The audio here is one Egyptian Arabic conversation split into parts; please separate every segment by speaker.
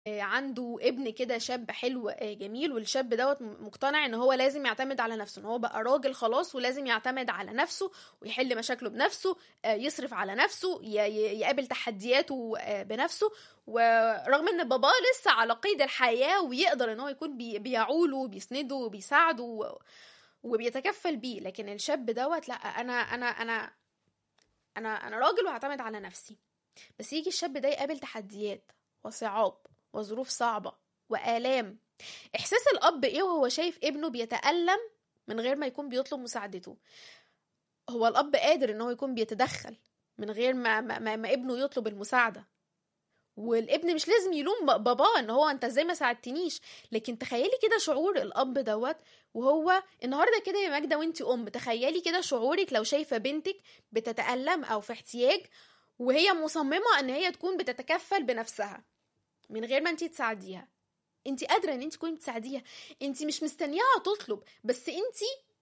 Speaker 1: عنده ابن كده شاب حلو جميل والشاب دوت مقتنع ان هو لازم يعتمد على نفسه ان هو بقى راجل خلاص ولازم يعتمد على نفسه ويحل مشاكله بنفسه يصرف على نفسه يقابل تحدياته بنفسه ورغم ان باباه لسه على قيد الحياه ويقدر ان هو يكون بيعوله وبيسنده وبيساعده وبيتكفل بيه لكن الشاب دوت لا انا انا انا انا انا راجل وهعتمد على نفسي بس يجي الشاب ده يقابل تحديات وصعاب وظروف صعبة وآلام إحساس الأب إيه وهو شايف ابنه بيتألم من غير ما يكون بيطلب مساعدته هو الأب قادر إن هو يكون بيتدخل من غير ما, ما, ما, ما ابنه يطلب المساعدة والابن مش لازم يلوم باباه ان هو انت ازاي ما ساعدتنيش لكن تخيلي كده شعور الاب دوت وهو النهارده كده يا ماجده وانت ام تخيلي كده شعورك لو شايفه بنتك بتتالم او في احتياج وهي مصممه ان هي تكون بتتكفل بنفسها من غير ما انت تساعديها انت قادره ان انت تكوني بتساعديها انت مش مستنياها تطلب بس انت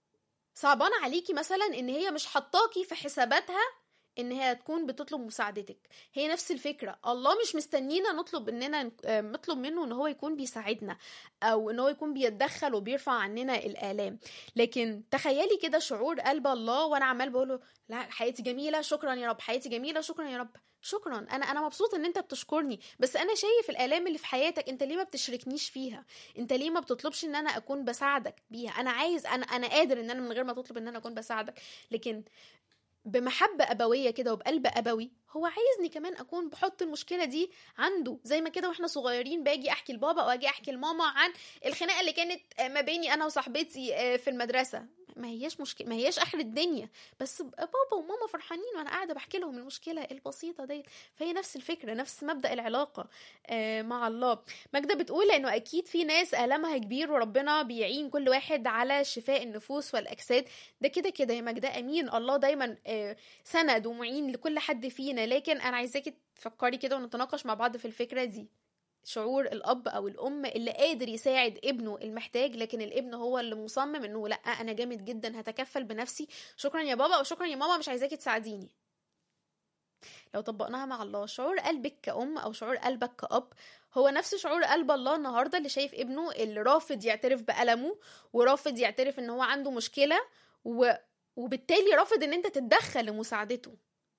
Speaker 1: صعبان عليكي مثلا ان هي مش حطاكي في حساباتها ان هي تكون بتطلب مساعدتك هي نفس الفكره الله مش مستنينا نطلب اننا نطلب منه ان هو يكون بيساعدنا او ان هو يكون بيتدخل وبيرفع عننا الالام لكن تخيلي كده شعور قلب الله وانا عمال بقوله لا حياتي جميله شكرا يا رب حياتي جميله شكرا يا رب شكرا انا انا مبسوط ان انت بتشكرني بس انا شايف الالام اللي في حياتك انت ليه ما بتشاركنيش فيها انت ليه ما بتطلبش ان انا اكون بساعدك بيها انا عايز انا انا قادر ان انا من غير ما تطلب ان انا اكون بساعدك لكن بمحبة أبوية كده وبقلب أبوي هو عايزني كمان أكون بحط المشكلة دي عنده زي ما كده وإحنا صغيرين باجي أحكي لبابا أو أجي أحكي لماما عن الخناقة اللي كانت ما بيني أنا وصاحبتي في المدرسة ما هياش مشكلة ما هياش آخر الدنيا بس بابا وماما فرحانين وأنا قاعدة بحكي لهم المشكلة البسيطة ديت فهي نفس الفكرة نفس مبدأ العلاقة مع الله ماجدة بتقول إنه أكيد في ناس آلامها كبير وربنا بيعين كل واحد على شفاء النفوس والأجساد ده كده كده يا ماجدة أمين الله دايما سند ومعين لكل حد فينا لكن أنا عايزاكي تفكري كده ونتناقش مع بعض في الفكرة دي شعور الاب او الام اللي قادر يساعد ابنه المحتاج لكن الابن هو اللي مصمم انه لا انا جامد جدا هتكفل بنفسي شكرا يا بابا او شكرا يا ماما مش عايزاكي تساعديني لو طبقناها مع الله شعور قلبك كأم أو شعور قلبك كأب هو نفس شعور قلب الله النهاردة اللي شايف ابنه اللي رافض يعترف بألمه ورافض يعترف ان هو عنده مشكلة و... وبالتالي رافض ان انت تتدخل لمساعدته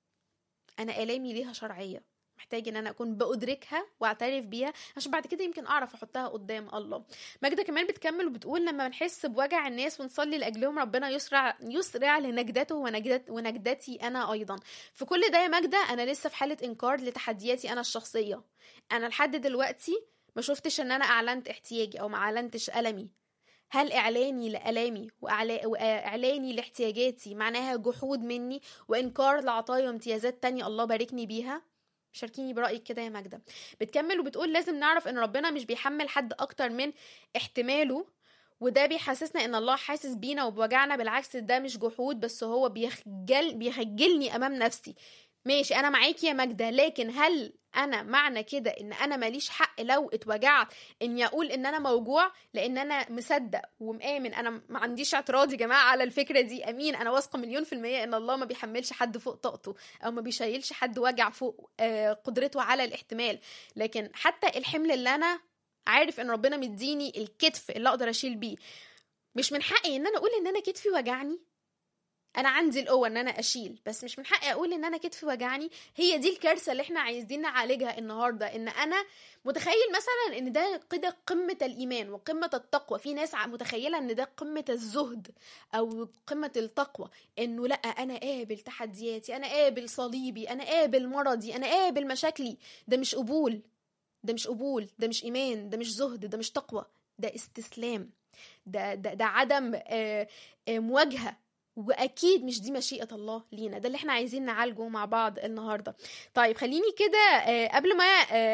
Speaker 1: انا آلامي ليها شرعية محتاج ان انا اكون بادركها واعترف بيها عشان بعد كده يمكن اعرف احطها قدام الله ماجده كمان بتكمل وبتقول لما بنحس بوجع الناس ونصلي لاجلهم ربنا يسرع يسرع لنجدته ونجدت ونجدتي انا ايضا في كل ده يا ماجده انا لسه في حاله انكار لتحدياتي انا الشخصيه انا لحد دلوقتي ما شفتش ان انا اعلنت احتياجي او ما اعلنتش المي هل إعلاني لألامي وإعلاني لاحتياجاتي معناها جحود مني وإنكار لعطايا وامتيازات تانية الله باركني بيها؟ شاركيني برأيك كده يا ماجدة بتكمل وبتقول لازم نعرف ان ربنا مش بيحمل حد اكتر من احتماله وده بيحسسنا ان الله حاسس بينا وبوجعنا بالعكس ده مش جحود بس هو بيخجل بيخجلني امام نفسي ماشي انا معاكي يا ماجده لكن هل انا معنى كده ان انا ماليش حق لو اتوجعت اني اقول ان انا موجوع لان انا مصدق ومآمن انا ما عنديش اعتراض يا جماعه على الفكره دي امين انا واثقه مليون في الميه ان الله ما بيحملش حد فوق طاقته او ما بيشيلش حد وجع فوق قدرته على الاحتمال لكن حتى الحمل اللي انا عارف ان ربنا مديني الكتف اللي اقدر اشيل بيه مش من حقي ان انا اقول ان انا كتفي وجعني انا عندي القوه ان انا اشيل بس مش من حقي اقول ان انا كتفي وجعني هي دي الكارثه اللي احنا عايزين نعالجها النهارده ان انا متخيل مثلا ان ده كده قمه الايمان وقمه التقوى في ناس متخيله ان ده قمه الزهد او قمه التقوى انه لا انا قابل تحدياتي انا قابل صليبي انا قابل مرضي انا قابل مشاكلي ده مش قبول ده مش قبول ده مش ايمان ده مش زهد ده مش تقوى ده استسلام ده ده, ده عدم آآ آآ مواجهه واكيد مش دي مشيئه الله لينا ده اللي احنا عايزين نعالجه مع بعض النهارده طيب خليني كده قبل ما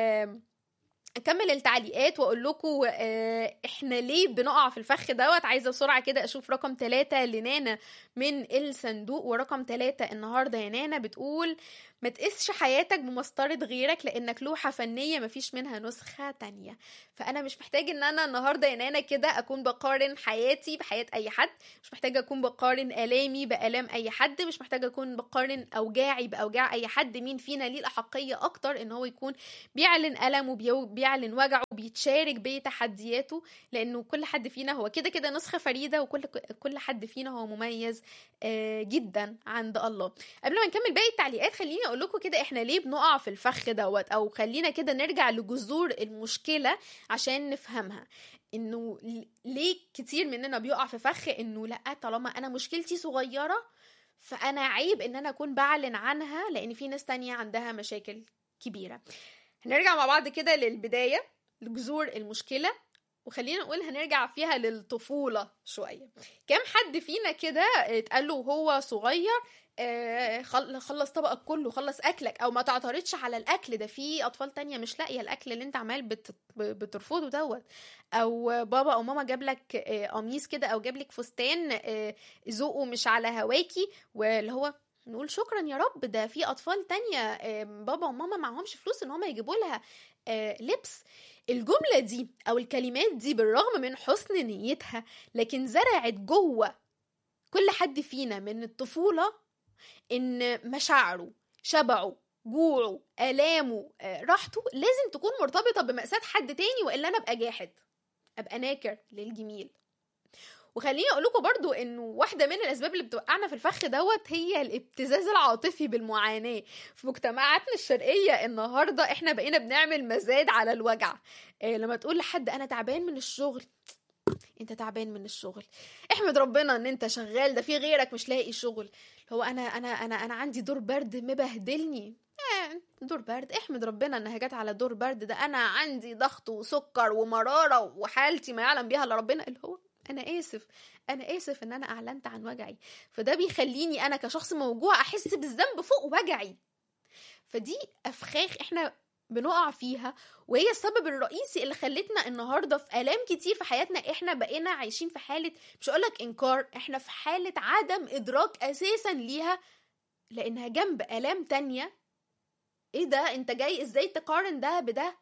Speaker 1: اكمل التعليقات واقول لكم احنا ليه بنقع في الفخ دوت عايزه بسرعه كده اشوف رقم ثلاثة لنانا من الصندوق ورقم ثلاثة النهارده يا نانا بتقول ما تقيسش حياتك بمسطرة غيرك لانك لوحة فنية مفيش منها نسخة تانية فانا مش محتاج ان انا النهاردة يا نانا كده اكون بقارن حياتي بحياة اي حد مش محتاجة اكون بقارن الامي بالام اي حد مش محتاجة اكون بقارن اوجاعي باوجاع اي حد مين فينا ليه الاحقية اكتر ان هو يكون بيعلن ألمه بيعلن وجعه بيتشارك بتحدياته لانه كل حد فينا هو كده كده نسخة فريدة وكل كل حد فينا هو مميز جدا عند الله قبل ما نكمل باقي التعليقات خليني اقول لكم كده احنا ليه بنقع في الفخ دوت او خلينا كده نرجع لجذور المشكله عشان نفهمها انه ليه كتير مننا بيقع في فخ انه لا طالما انا مشكلتي صغيره فانا عيب ان انا اكون بعلن عنها لان في ناس تانية عندها مشاكل كبيره هنرجع مع بعض كده للبدايه لجذور المشكله وخلينا نقول هنرجع فيها للطفولة شوية كم حد فينا كده اتقال له وهو صغير آه خلص طبقك كله خلص اكلك او ما تعترضش على الاكل ده في اطفال تانية مش لاقيه الاكل اللي انت عمال بت... بترفضه دوت او بابا او ماما جاب لك آه قميص كده او جاب لك فستان آه ذوقه مش على هواكي واللي هو نقول شكرا يا رب ده في اطفال تانية بابا وماما معهمش فلوس ان هم يجيبوا لها لبس الجملة دي أو الكلمات دي بالرغم من حسن نيتها لكن زرعت جوه كل حد فينا من الطفولة إن مشاعره شبعه جوعه آلامه راحته لازم تكون مرتبطة بمأساة حد تاني وإلا أنا أبقى جاحد أبقى ناكر للجميل وخليني اقول لكم برضو انه واحده من الاسباب اللي بتوقعنا في الفخ دوت هي الابتزاز العاطفي بالمعاناه في مجتمعاتنا الشرقيه النهارده احنا بقينا بنعمل مزاد على الوجع إيه لما تقول لحد انا تعبان من الشغل انت تعبان من الشغل احمد ربنا ان انت شغال ده في غيرك مش لاقي شغل هو انا انا انا انا عندي دور برد مبهدلني آه دور برد احمد ربنا انها جت على دور برد ده انا عندي ضغط وسكر ومراره وحالتي ما يعلم بيها الا ربنا اللي هو انا اسف انا اسف ان انا اعلنت عن وجعي فده بيخليني انا كشخص موجوع احس بالذنب فوق وجعي فدي افخاخ احنا بنقع فيها وهي السبب الرئيسي اللي خلتنا النهارده في الام كتير في حياتنا احنا بقينا عايشين في حاله مش هقولك انكار احنا في حاله عدم ادراك اساسا ليها لانها جنب الام تانية ايه ده انت جاي ازاي تقارن ده بده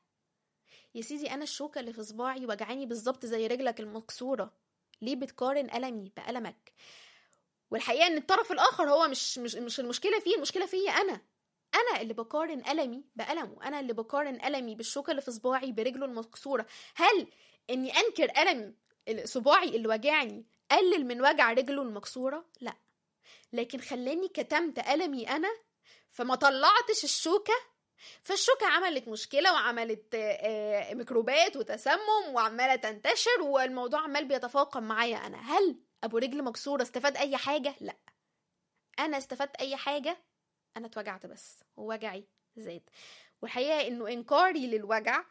Speaker 1: يا سيدي انا الشوكه اللي في صباعي وجعاني بالظبط زي رجلك المكسوره ليه بتقارن ألمي بألمك والحقيقة إن الطرف الآخر هو مش مش مش المشكلة فيه المشكلة فيا أنا أنا اللي بقارن ألمي بألمه أنا اللي بقارن ألمي بالشوكة اللي في صباعي برجله المكسورة هل إني أنكر ألم صباعي اللي وجعني قلل من وجع رجله المكسورة؟ لأ لكن خلاني كتمت ألمي أنا فما طلعتش الشوكة فالشوكة عملت مشكلة وعملت ميكروبات وتسمم وعمالة تنتشر والموضوع عمال بيتفاقم معايا أنا هل أبو رجل مكسورة استفاد أي حاجة؟ لأ أنا استفدت أي حاجة؟ أنا اتوجعت بس ووجعي زاد والحقيقة إنه إنكاري للوجع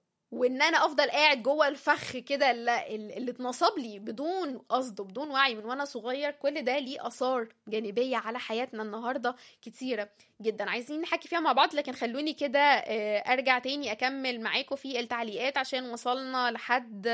Speaker 1: وان انا افضل قاعد جوه الفخ كده اللي, اللي اتنصب لي بدون قصد وبدون وعي من وانا صغير كل ده ليه اثار جانبيه على حياتنا النهارده كتيره جدا عايزين نحكي فيها مع بعض لكن خلوني كده ارجع تاني اكمل معاكم في التعليقات عشان وصلنا لحد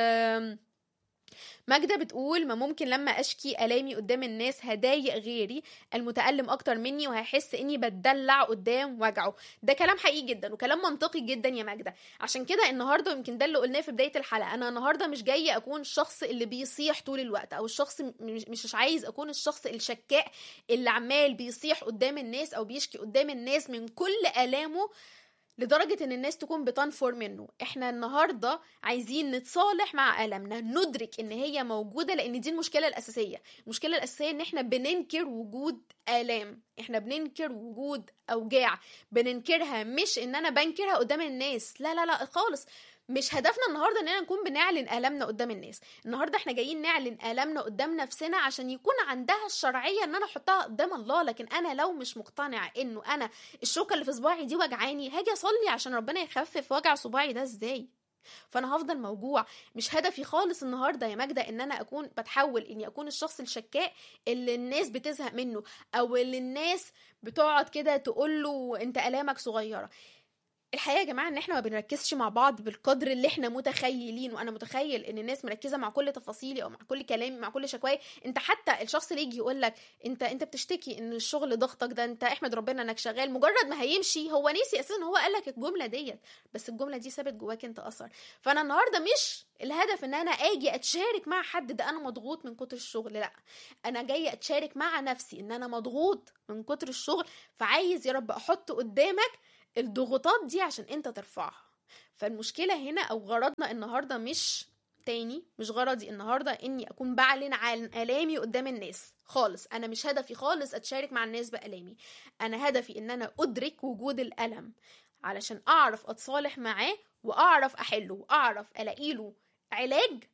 Speaker 1: ماجدة بتقول ما ممكن لما أشكي ألامي قدام الناس هضايق غيري المتألم أكتر مني وهيحس إني بتدلع قدام وجعه ده كلام حقيقي جدا وكلام منطقي جدا يا ماجدة عشان كده النهاردة يمكن ده اللي قلناه في بداية الحلقة أنا النهاردة مش جاية أكون الشخص اللي بيصيح طول الوقت أو الشخص مش, مش عايز أكون الشخص الشكاء اللي عمال بيصيح قدام الناس أو بيشكي قدام الناس من كل آلامه لدرجة ان الناس تكون بتنفر منه احنا النهاردة عايزين نتصالح مع ألمنا ندرك ان هي موجودة لان دي المشكلة الأساسية المشكلة الأساسية ان احنا بننكر وجود آلام احنا بننكر وجود أوجاع بننكرها مش ان انا بنكرها قدام الناس لا لا لا خالص مش هدفنا النهارده اننا نكون بنعلن الامنا قدام الناس النهارده احنا جايين نعلن الامنا قدام نفسنا عشان يكون عندها الشرعيه ان انا احطها قدام الله لكن انا لو مش مقتنعه انه انا الشوكه اللي في صباعي دي وجعاني هاجي اصلي عشان ربنا يخفف وجع صباعي ده ازاي فانا هفضل موجوع مش هدفي خالص النهارده يا ماجده ان انا اكون بتحول اني اكون الشخص الشكاء اللي الناس بتزهق منه او اللي الناس بتقعد كده تقول له انت الامك صغيره الحقيقه يا جماعه ان احنا ما بنركزش مع بعض بالقدر اللي احنا متخيلين وانا متخيل ان الناس مركزه مع كل تفاصيلي او مع كل كلامي مع كل شكواي انت حتى الشخص اللي يجي يقول لك انت انت بتشتكي ان الشغل ضغطك ده انت احمد ربنا انك شغال مجرد ما هيمشي هو نسي اساسا هو قال لك الجمله ديت بس الجمله دي سابت جواك انت اثر فانا النهارده مش الهدف ان انا اجي اتشارك مع حد ده انا مضغوط من كتر الشغل لا انا جايه اتشارك مع نفسي ان انا مضغوط من كتر الشغل فعايز يا رب احط قدامك الضغوطات دي عشان انت ترفعها فالمشكله هنا او غرضنا النهارده مش تاني مش غرضي النهارده اني اكون بعلن عن الامي قدام الناس خالص انا مش هدفي خالص اتشارك مع الناس بالامي انا هدفي ان انا ادرك وجود الالم علشان اعرف اتصالح معاه واعرف احله واعرف الاقي له علاج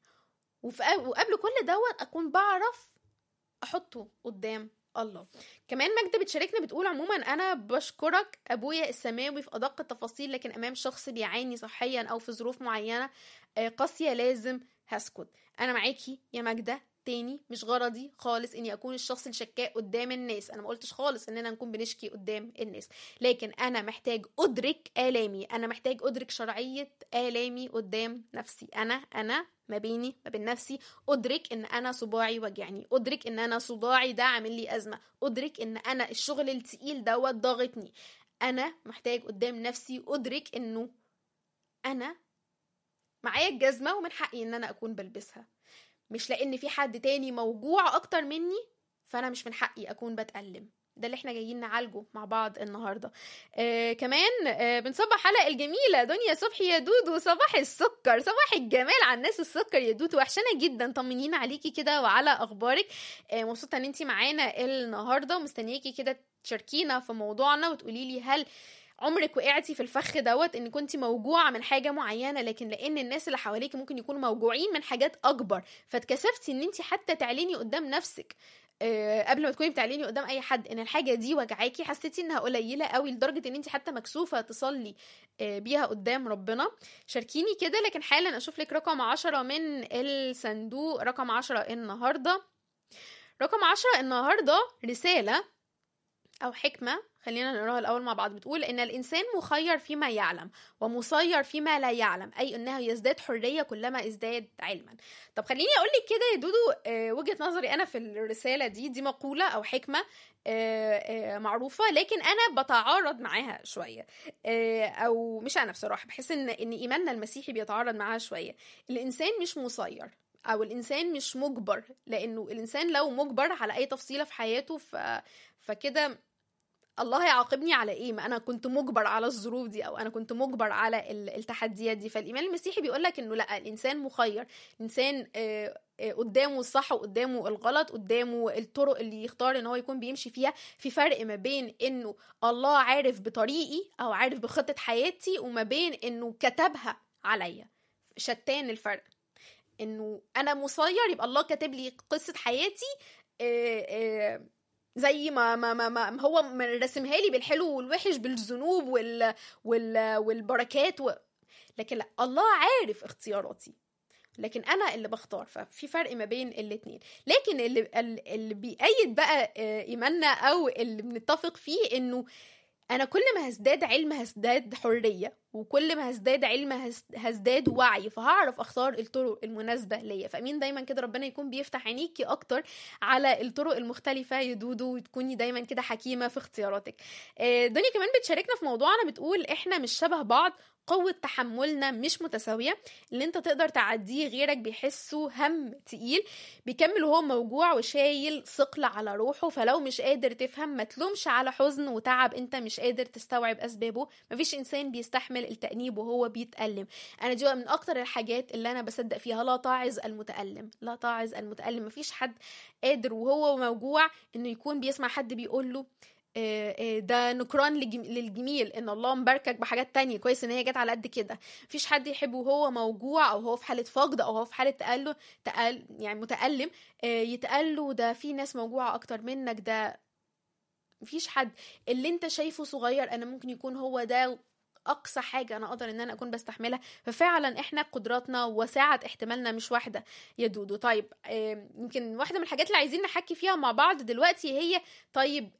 Speaker 1: وقبل كل دوت اكون بعرف احطه قدام الله كمان ماجدة بتشاركنا بتقول عموما انا بشكرك ابويا السماوي في ادق التفاصيل لكن امام شخص بيعاني صحيا او في ظروف معينه قاسيه لازم هسكت انا معاكي يا ماجدة تاني مش غرضي خالص اني اكون الشخص الشكاء قدام الناس انا ما قلتش خالص اننا نكون بنشكي قدام الناس لكن انا محتاج ادرك الامي انا محتاج ادرك شرعيه الامي قدام نفسي انا انا ما بيني ما بين نفسي ادرك ان انا صباعي وجعني ادرك ان انا صداعي ده عامل لي ازمه ادرك ان انا الشغل التقيل دوت ضاغطني انا محتاج قدام نفسي ادرك انه انا معايا الجزمه ومن حقي ان انا اكون بلبسها مش لان في حد تاني موجوع اكتر مني فانا مش من حقي اكون بتألم ده اللي احنا جايين نعالجه مع بعض النهارده آه كمان آه بنصبح حلقه الجميله دنيا صبحي يا دودو صباح السكر صباح الجمال على الناس السكر يا دودو وحشانه جدا طمنينا عليكي كده وعلى اخبارك آه مبسوطه ان انت معانا النهارده ومستنياكي كده تشاركينا في موضوعنا وتقولي لي هل عمرك وقعتي في الفخ دوت ان كنت موجوعه من حاجه معينه لكن لان الناس اللي حواليك ممكن يكونوا موجوعين من حاجات اكبر فاتكسفتي ان انت حتى تعلني قدام نفسك أه قبل ما تكوني بتعلني قدام اي حد ان الحاجه دي وجعاكي حسيتي انها قليله قوي لدرجه ان انت حتى مكسوفه تصلي أه بيها قدام ربنا شاركيني كده لكن حالا اشوف لك رقم عشرة من الصندوق رقم عشرة النهارده رقم عشرة النهارده رساله او حكمه خلينا نقراها الأول مع بعض بتقول إن الإنسان مخير فيما يعلم ومسير فيما لا يعلم أي أنه يزداد حرية كلما ازداد علما طب خليني أقول لك كده يا دودو آه وجهة نظري أنا في الرسالة دي دي مقولة أو حكمة آه آه معروفة لكن أنا بتعارض معاها شوية أو مش أنا بصراحة بحس إن إن إيماننا المسيحي بيتعارض معاها شوية الإنسان مش مسير او الانسان مش مجبر لانه الانسان لو مجبر على اي تفصيله في حياته ف... فكده الله هيعاقبني على ايه ما انا كنت مجبر على الظروف دي او انا كنت مجبر على التحديات دي فالايمان المسيحي بيقول لك انه لا الانسان مخير الانسان قدامه الصح وقدامه الغلط قدامه الطرق اللي يختار ان هو يكون بيمشي فيها في فرق ما بين انه الله عارف بطريقي او عارف بخطه حياتي وما بين انه كتبها عليا شتان الفرق انه انا مسير يبقى الله كاتب لي قصه حياتي آآ آآ زي ما ما ما, ما هو رسمها لي بالحلو والوحش بالذنوب وال وال والبركات و... لكن لا الله عارف اختياراتي لكن انا اللي بختار ففي فرق ما بين الاتنين لكن اللي اللي بيأيد بقى ايماننا او اللي بنتفق فيه انه انا كل ما هزداد علم هزداد حريه وكل ما هزداد علم هزداد وعي فهعرف اختار الطرق المناسبه ليا فامين دايما كده ربنا يكون بيفتح عينيكي اكتر على الطرق المختلفه يا دودو وتكوني دايما كده حكيمه في اختياراتك دنيا كمان بتشاركنا في موضوعنا بتقول احنا مش شبه بعض قوة تحملنا مش متساوية اللي انت تقدر تعديه غيرك بيحسه هم تقيل بيكمل وهو موجوع وشايل ثقل على روحه فلو مش قادر تفهم ما تلومش على حزن وتعب انت مش قادر تستوعب اسبابه مفيش انسان بيستحمل التأنيب وهو بيتألم انا دي من اكتر الحاجات اللي انا بصدق فيها لا تعظ المتألم لا تعظ المتألم مفيش حد قادر وهو موجوع انه يكون بيسمع حد بيقول له ده نكران للجميل ان الله مباركك بحاجات تانية كويس ان هي جت على قد كده مفيش حد يحب وهو موجوع او هو في حاله فقد او هو في حاله تألم تأل يعني متألم يتقال له ده في ناس موجوعه اكتر منك ده مفيش حد اللي انت شايفه صغير انا ممكن يكون هو ده اقصى حاجه انا اقدر ان انا اكون بستحملها ففعلا احنا قدراتنا وسعه احتمالنا مش واحده يا دودو طيب يمكن واحده من الحاجات اللي عايزين نحكي فيها مع بعض دلوقتي هي طيب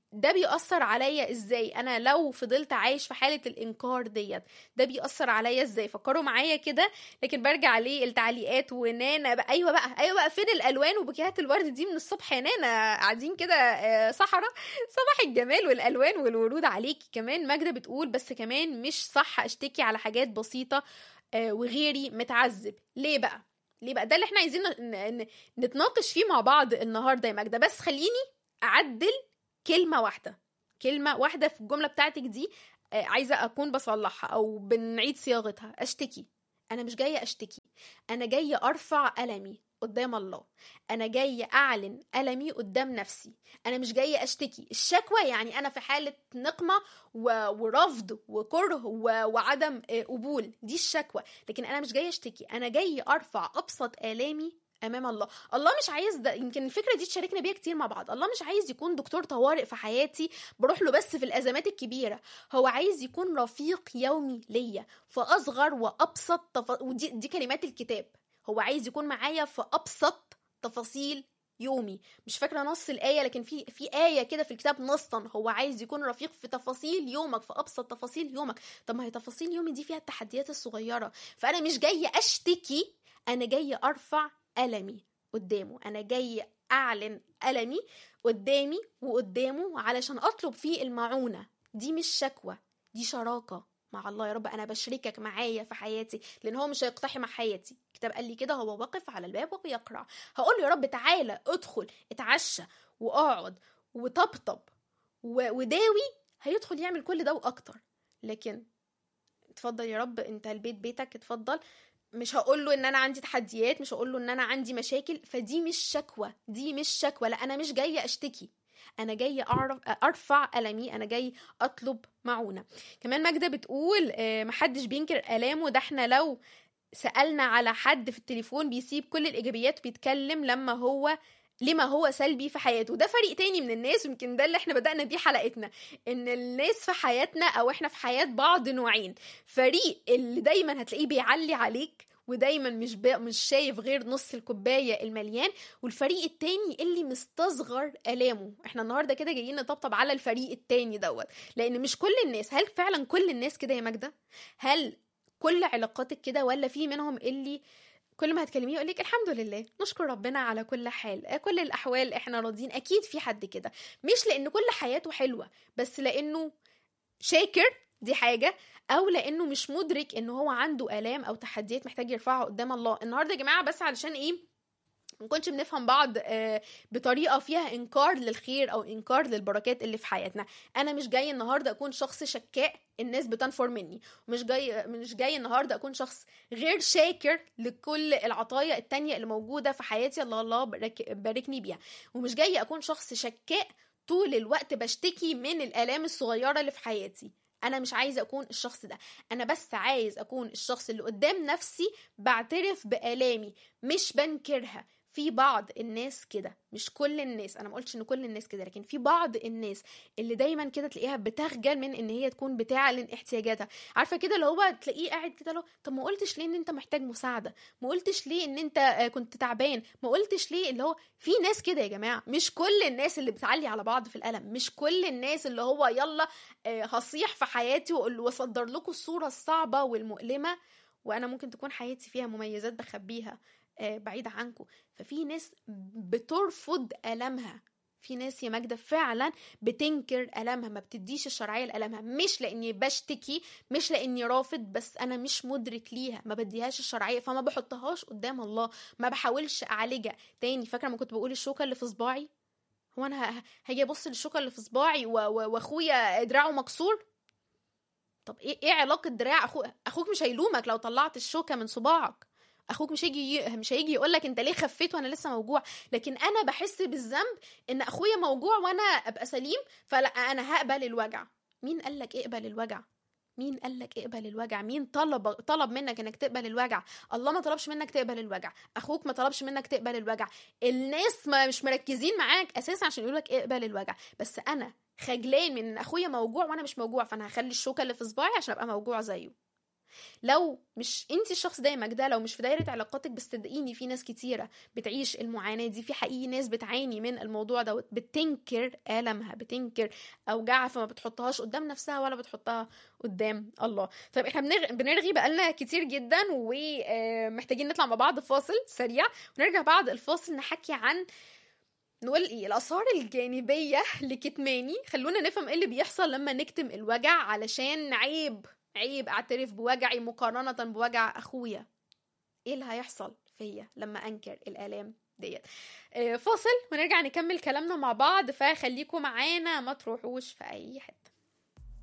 Speaker 1: ده بيأثر عليا ازاي انا لو فضلت عايش في حالة الانكار ديت ده بيأثر عليا ازاي فكروا معايا كده لكن برجع للتعليقات ونانا بقى ايوه بقى ايوه بقى فين الالوان وبوكيهات الورد دي من الصبح يا نانا قاعدين كده آه، صحراء صباح الجمال والالوان والورود عليكي كمان ماجدة بتقول بس كمان مش صح اشتكي على حاجات بسيطة آه، وغيري متعذب ليه بقى ليه بقى ده اللي احنا عايزين ن- ن- نتناقش فيه مع بعض النهارده يا ماجدة بس خليني اعدل كلمة واحدة كلمة واحدة في الجملة بتاعتك دي آه، عايزة أكون بصلحها أو بنعيد صياغتها أشتكي أنا مش جاية أشتكي أنا جاية أرفع ألمي قدام الله أنا جاية أعلن ألمي قدام نفسي أنا مش جاية أشتكي الشكوى يعني أنا في حالة نقمة و- ورفض وكره و- وعدم آه، قبول دي الشكوى لكن أنا مش جاية أشتكي أنا جاية أرفع أبسط آلامي امام الله الله مش عايز ده يمكن الفكره دي تشاركنا بيها كتير مع بعض الله مش عايز يكون دكتور طوارئ في حياتي بروح له بس في الازمات الكبيره هو عايز يكون رفيق يومي ليا في اصغر وابسط تف... ودي دي كلمات الكتاب هو عايز يكون معايا في ابسط تفاصيل يومي مش فاكره نص الايه لكن في في ايه كده في الكتاب نصا هو عايز يكون رفيق في تفاصيل يومك في ابسط تفاصيل يومك طب ما هي تفاصيل يومي دي فيها التحديات الصغيره فانا مش جايه اشتكي انا جايه ارفع ألمي قدامه أنا جاي أعلن ألمي قدامي وقدامه علشان أطلب فيه المعونة دي مش شكوى دي شراكة مع الله يا رب أنا بشركك معايا في حياتي لأن هو مش هيقتحم حياتي الكتاب قال لي كده هو واقف على الباب وبيقرع هقول له يا رب تعالى ادخل اتعشى واقعد وطبطب و- وداوي هيدخل يعمل كل ده وأكتر لكن اتفضل يا رب انت البيت بيتك اتفضل مش هقول له ان انا عندي تحديات مش هقول له ان انا عندي مشاكل فدي مش شكوى دي مش شكوى لا انا مش جايه اشتكي انا جايه اعرف ارفع المي انا جاي اطلب معونه كمان ماجده بتقول آه، محدش بينكر الامه ده احنا لو سالنا على حد في التليفون بيسيب كل الايجابيات بيتكلم لما هو لما هو سلبي في حياته ده فريق تاني من الناس يمكن ده اللي احنا بدأنا بيه حلقتنا ان الناس في حياتنا او احنا في حياة بعض نوعين فريق اللي دايما هتلاقيه بيعلي عليك ودايما مش بي... مش شايف غير نص الكوبايه المليان والفريق التاني اللي مستصغر الامه احنا النهارده كده جايين نطبطب على الفريق التاني دوت لان مش كل الناس هل فعلا كل الناس كده يا ماجده هل كل علاقاتك كده ولا في منهم اللي كل ما هتكلميه يقول لك الحمد لله نشكر ربنا على كل حال آه، كل الاحوال احنا راضيين اكيد في حد كده مش لان كل حياته حلوه بس لانه شاكر دي حاجه او لانه مش مدرك ان هو عنده الام او تحديات محتاج يرفعها قدام الله النهارده يا جماعه بس علشان ايه ما نكونش بنفهم بعض آه، بطريقه فيها انكار للخير او انكار للبركات اللي في حياتنا انا مش جاي النهارده اكون شخص شكاء الناس بتنفر مني مش جاي مش جاي النهارده اكون شخص غير شاكر لكل العطايا التانية اللي موجوده في حياتي الله الله بارك- باركني بيها ومش جاي اكون شخص شكاء طول الوقت بشتكي من الالام الصغيره اللي في حياتي انا مش عايزه اكون الشخص ده انا بس عايز اكون الشخص اللي قدام نفسي بعترف بالامي مش بنكرها في بعض الناس كده مش كل الناس انا ما قلتش ان كل الناس كده لكن في بعض الناس اللي دايما كده تلاقيها بتخجل من ان هي تكون بتعلن احتياجاتها عارفه كده اللي هو تلاقيه قاعد كده لو طب ما قلتش ليه ان انت محتاج مساعده ما قلتش ليه ان انت آه، كنت تعبان ما قلتش ليه اللي هو في ناس كده يا جماعه مش كل الناس اللي بتعلي على بعض في الالم مش كل الناس اللي هو يلا آه، هصيح في حياتي وأقول- واصدر لكم الصوره الصعبه والمؤلمه وانا ممكن تكون حياتي فيها مميزات بخبيها آه، بعيدة عنكم ففي ناس بترفض ألمها في ناس يا ماجدة فعلا بتنكر ألمها ما بتديش الشرعية لألمها مش لأني بشتكي مش لأني رافض بس أنا مش مدرك ليها ما بديهاش الشرعية فما بحطهاش قدام الله ما بحاولش أعالجها تاني فاكرة ما كنت بقول الشوكة اللي في صباعي هو أنا ه- هاجي أبص للشوكة اللي في صباعي و- و- وأخويا دراعه مكسور طب ايه ايه علاقه دراع اخوك اخوك مش هيلومك لو طلعت الشوكه من صباعك اخوك مش هيجي مش هيجي يقول لك انت ليه خفيت وانا لسه موجوع لكن انا بحس بالذنب ان اخويا موجوع وانا ابقى سليم فلا انا هقبل الوجع مين قال لك اقبل الوجع مين قال لك اقبل الوجع مين طلب طلب منك انك تقبل الوجع الله ما طلبش منك تقبل الوجع اخوك ما طلبش منك تقبل الوجع الناس ما مش مركزين معاك اساسا عشان يقولك اقبل الوجع بس انا خجلان من ان اخويا موجوع وانا مش موجوع فانا هخلي الشوكه اللي في صباعي عشان ابقى موجوع زيه لو مش انت الشخص ده يا مجدة لو مش في دايره علاقاتك بس صدقيني في ناس كتيره بتعيش المعاناه دي في حقيقي ناس بتعاني من الموضوع ده بتنكر المها بتنكر اوجاعها فما بتحطهاش قدام نفسها ولا بتحطها قدام الله طيب احنا بنرغي, بنرغي بقالنا كتير جدا ومحتاجين نطلع مع بعض فاصل سريع ونرجع بعد الفاصل نحكي عن نقول ايه الاثار الجانبيه لكتماني خلونا نفهم ايه اللي بيحصل لما نكتم الوجع علشان عيب عيب اعترف بوجعي مقارنه بوجع اخويا ايه اللي هيحصل فيا لما انكر الالام ديت فاصل ونرجع نكمل كلامنا مع بعض فخليكم معانا ما تروحوش في اي حته